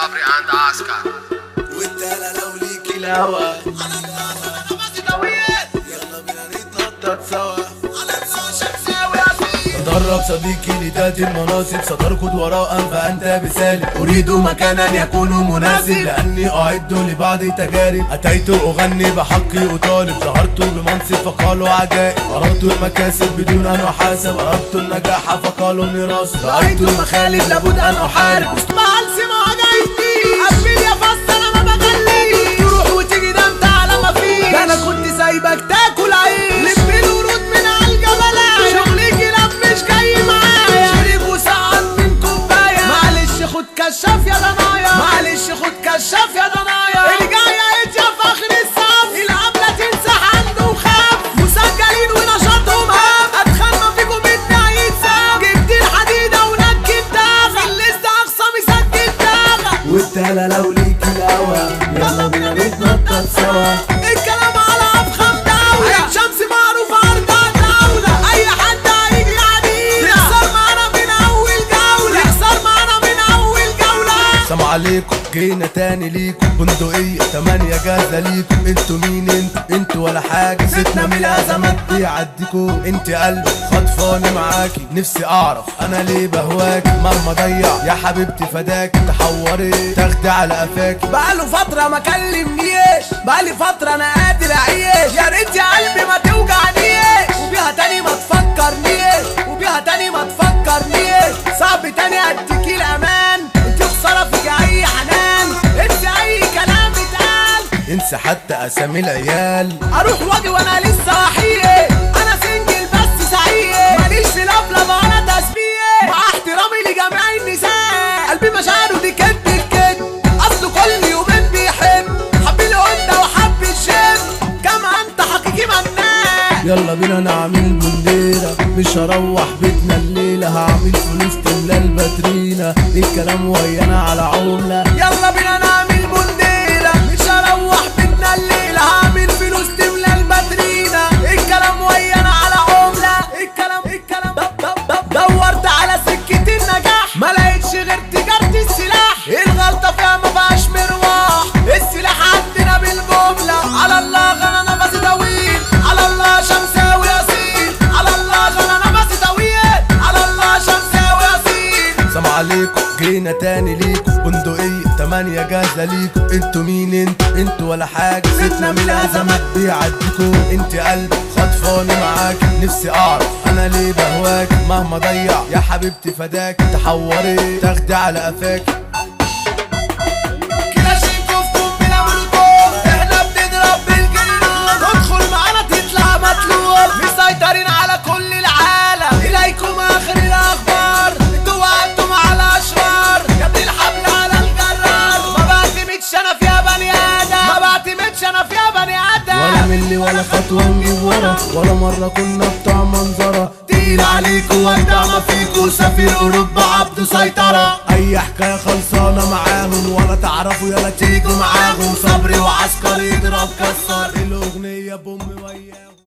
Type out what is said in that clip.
صبري عند عسكر والتالة لو ليك الهوى يلا بينا نتنطط سوا تدرب صديقي لذات المناصب ستركض وراء فأنت بسالب أريد مكانا يكون مناسب لأني أعد لبعض تجارب أتيت أغني بحقي أطالب ظهرت بمنصب فقالوا عجائب أردت المكاسب بدون أن أحاسب أردت النجاح فقالوا ميراث رأيت المخالب لابد أن أحارب مع السمع جايتي قبل يا فص انا ما بغلي تروح وتيجي ده انت على ما فيش ده انا كنت سايبك تاكل عيش لف الورود من على الجبلات شغلي كلاب مش جاي معايا شرب وسعد من كوبايه معلش خد كشاف يا ضنايا معلش خد كشاف يا ضنايا الجايه اتيا فخر الصف العمله تنسح عنده وخاف مسجلين ونشاطهم هام اتخنى فيكم بدنا يتساب جبت الحديده ونكت داغ الليسته اقصى مسجل داغ والتالة لو ليك الهوى يلا بينا نتنطط سوا الكلام على افخم دولة عين شمس معروف ارض دولة اي حد هيجي علينا يخسر معانا من اول جولة يخسر معانا من اول جولة سلام عليكم جينا تاني ليكم بندقية تمانية جاهزة ليكم انتوا مين انتوا انتوا ولا حاجة ستنا من الازمات بيعديكم انت قلبي خطفاني معاكي نفسي اعرف انا ليه بهواكي مهما ضيع يا حبيبتي فداكي تحوري تاخدي على قفاكي بقاله فترة ما كلمنيش بقالي فترة انا قادر اعيش يا ريت يا قلبي ما توجعنيش وبيها تاني ما تفكرنيش وبيها تاني ما تفكرنيش صعب تاني اديكي الامان انت خسارة فيك اي حنان انت اي كلام اتقال انسى حتى اسامي العيال اروح واجي وانا لسه وحيد انا سنجل بس سعيد ماليش في لفلفه انا تسبيح مع احترامي لجميع النساء قلبي مشاعره دي كدب الكدب اصله كل يومين بيحب حب القنده وحب الشم كما انت حقيقي منان يلا بينا نعمل بنديرة مش هروح بيتنا الليلة هعمل فلوس تملى الباترينا الكلام ويانا على عملة يلا بينا نعمل بنديرة مش هروح بيتنا الليلة هعمل فلوس تملى الباترينا الكلام ويانا على عملة الكلام الكلام د- د- د- دورت على سكة النجاح ما لقيتش غير تجارة السلاح الغلطة فيها ما فيهاش مروح السلاح عندنا بالجملة على الله غنى نفسي طويل على الله شمساوي ياسين على الله غنى نفسي طويل على الله شمساوي ياسين سلام عليكم جينا تاني ليكم بندقية تمانية جاهزة ليكم انتوا مين انتوا انتوا ولا حاجة ستنا من الازمات بيعديكم انت قلبي خطفاني معاكي نفسي اعرف انا ليه بهواكي مهما ضيع يا حبيبتي فداكي تحوري تاخدي على قفاكي كلاشينكوف قنبلة مولوتوف احنا بنضرب بالجنون تدخل معانا تطلع مطلوب مسيطرين على كل العالم اليكم اخر الاخبار انتوا وقعتم على اشرار يا ابن الحبل على الجرار ما بعتمدش انا فيها بني ادم ما بعتمدش انا فيها بني ولا ادم ملي ولا خطوة نجيب ورا ولا مرة كنا بتوع منظرة تقيل عليكوا واجدع ما فيكوا سفير اوروبا عبده سيطرة اي حكاية خلصانة معاهم ولا تعرفوا يلا تيجوا معاهم صبري وعسكري يضرب كسر الاغنية بوم